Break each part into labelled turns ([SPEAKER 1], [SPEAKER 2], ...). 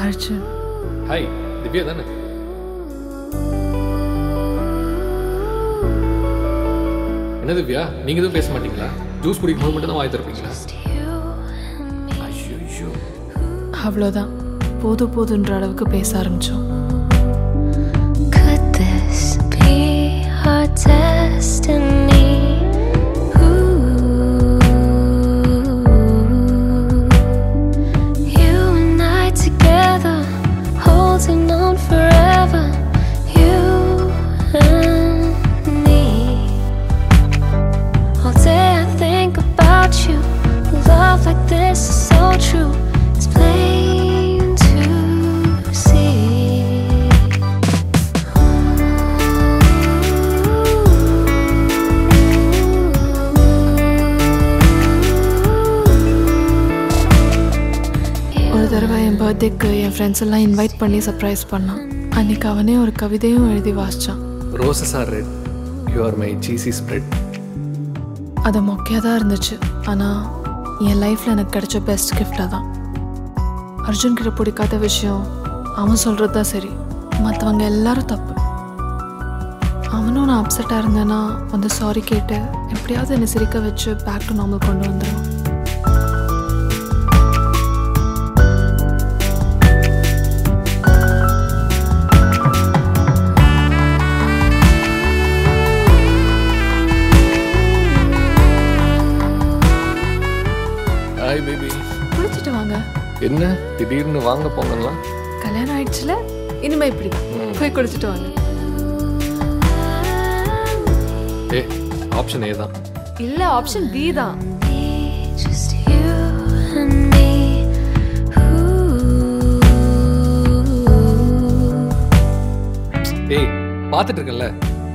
[SPEAKER 1] Arjun
[SPEAKER 2] hi Divya தானே என்ன திவ்யா நீங்க எதுவும் பேச மாட்டீங்களா ஜூஸ் குடிக்கும் போது மட்டும் தான் வாய் திறப்பீங்களா ஐயோ
[SPEAKER 1] அவ்வளோதான் போதும் போதுன்ற அளவுக்கு பேச ஆரம்பித்தோம்
[SPEAKER 3] Could this be our destiny? Ooh. You and I together, holding on forever. You and me. All day I think about you. Love like this is so true. It's plain to see.
[SPEAKER 1] ஒரு தடவை என் பர்த்டேக்கு என் friends எல்லாம் invite பண்ணி surprise பண்ணான் அன்னைக்கு அவனே ஒரு கவிதையும் எழுதி வாசிச்சான்
[SPEAKER 2] roses are red you are my cheesy spread
[SPEAKER 1] அது மொக்கையாக தான் இருந்துச்சு ஆனால் என் லைஃப்பில் எனக்கு கிடைச்ச பெஸ்ட் கிஃப்டாக தான் அர்ஜுன் கிட்ட பிடிக்காத விஷயம் அவன் சொல்கிறது தான் சரி மற்றவங்க எல்லாரும் தப்பு அவனும் நான் அப்செட்டாக இருந்தேன்னா வந்து சாரி கேட்டு எப்படியாவது என்னை சிரிக்க வச்சு பேக் டு நார்மல் கொண்டு வந்துடுவான்
[SPEAKER 2] ஹாய் பேபி
[SPEAKER 1] குளிச்சுட்டு வாங்க
[SPEAKER 2] என்ன திடீர்னு வாங்க போங்கலாம்
[SPEAKER 1] கல்யாணம் ஆயிடுச்சுல இனிமே இப்படி போய் குளிச்சுட்டு வாங்க
[SPEAKER 2] ஏ ஆப்ஷன் ஏ தான்
[SPEAKER 1] இல்ல ஆப்ஷன் பி தான்
[SPEAKER 3] Just you and me. Ooh.
[SPEAKER 2] ஏய் பார்த்துட்டு இருக்கேன்ல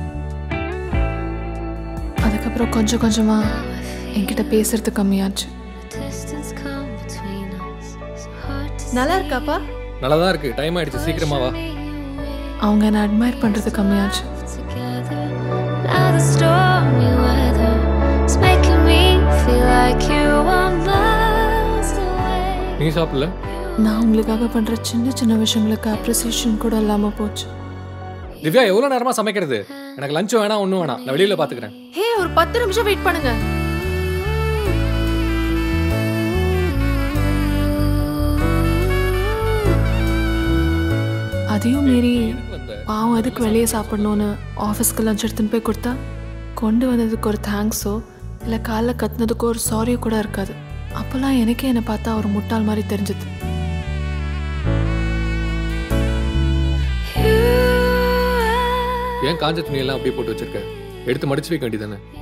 [SPEAKER 1] அதுக்கப்புறம் கொஞ்சம் கொஞ்சமா என்கிட்ட பேசுறது கம்மியாச்சு
[SPEAKER 3] Distance come between us. It's hard to
[SPEAKER 1] நல்லா இருக்காப்பா
[SPEAKER 2] நல்லா தான் இருக்கு டைம் ஆயிடுச்சு சீக்கிரமா வா
[SPEAKER 1] அவங்க என்னை அட்மையர் பண்றது கம்மியாச்சு
[SPEAKER 3] together. Now the stormy weather is making me feel like you are miles away.
[SPEAKER 2] நீ சாப்பிடல
[SPEAKER 1] நான் உங்களுக்காக பண்ற சின்ன சின்ன விஷயங்களுக்கு அப்ரிசியேஷன் கூட இல்லாம போச்சு
[SPEAKER 2] திவ்யா எவ்வளோ நேரமா சமைக்கிறது எனக்கு லஞ்சும் வேணாம் ஒன்றும் வேணாம் நான் வெளியில பாத்துக்கிறேன்
[SPEAKER 1] ஹே ஒரு பத்து நிமிஷம் வெயிட் பண்ணுங்க அதையும் மீறி பாவம் எதுக்கு வெளியே சாப்பிடணும்னு ஆஃபீஸ்க்கு லஞ்ச் எடுத்துன்னு போய் கொடுத்தா கொண்டு வந்ததுக்கு ஒரு தேங்க்ஸோ இல்லை காலைல கத்துனதுக்கு ஒரு சாரியோ கூட இருக்காது அப்போல்லாம் எனக்கே என்னை பார்த்தா ஒரு முட்டாள் மாதிரி தெரிஞ்சுது
[SPEAKER 2] ஏன் காஞ்ச துணியெல்லாம் அப்படியே போட்டு வச்சிருக்க எடுத்து மடிச்சு வைக்க வேண்டியதானே